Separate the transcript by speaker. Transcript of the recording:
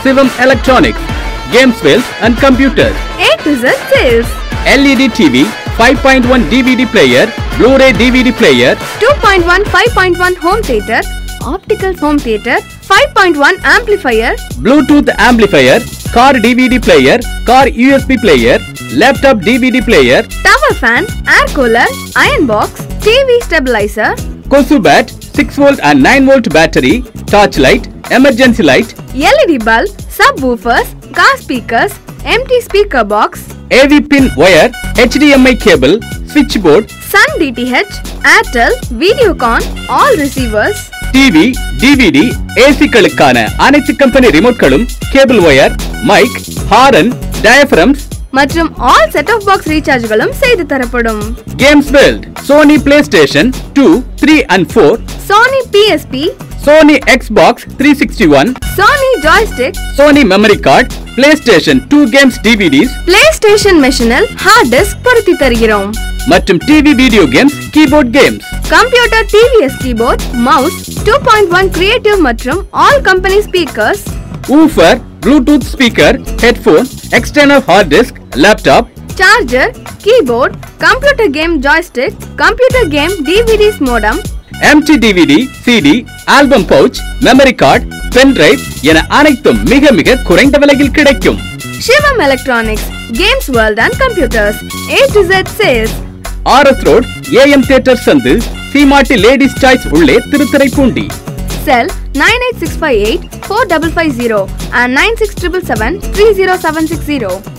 Speaker 1: Sivam Electronics, Games Wheels and Computers,
Speaker 2: A to Z sales.
Speaker 1: LED TV, 5.1 DVD player, Blu-ray DVD player,
Speaker 2: 2.1 5.1 home theater, optical home theater, 5.1 amplifier,
Speaker 1: Bluetooth amplifier, car DVD player, car USB player, laptop DVD player,
Speaker 2: tower fan, air cooler, iron box, TV stabilizer,
Speaker 1: Kosu bat, 6 volt and 9 volt battery, torch light, emergency light,
Speaker 2: LED bulb, subwoofers, car speakers, empty speaker box,
Speaker 1: AV pin wire, HDMI cable, switchboard,
Speaker 2: Sun DTH, Airtel, Videocon, all receivers,
Speaker 1: TV DVD ஏசிக்களுக்கான அனைத்து company ரிமோட்களும் cable wire mike horn diaphragms
Speaker 2: மற்றும் all set off box ரீசார்ஜ்களும் செய்து தரப்படும்
Speaker 1: games world Sony PlayStation two three and four
Speaker 2: Sony PSP,
Speaker 1: Sony Xbox three sixty one
Speaker 2: Sony joystick,
Speaker 1: Sony memory card PlayStation two games DVDs
Speaker 2: PlayStation மெஷினில் hard disk பொருத்தி தருகிறோம்
Speaker 1: மற்றும் TV video games keyboard games
Speaker 2: computer TVs keyboard mouse two point one creative மற்றும் all company speakers
Speaker 1: woofer Bluetooth speaker headphone external hard disk laptop
Speaker 2: charger keyboard computer game joystick computer game DVDs modem
Speaker 1: empty DVD CD album pouch memory card pen drive என அனைத்தும் மிக மிக குறைந்த விலையில் கிடைக்கும்
Speaker 2: Sivam electronics games world and computers A to Z sales
Speaker 1: RS road AM theatre சந்து Seematti ladies choice உள்ளே Thiruthuraipoondi
Speaker 2: cell nine eight six five eight four double five zero and nine six triple seven three zero seven six zero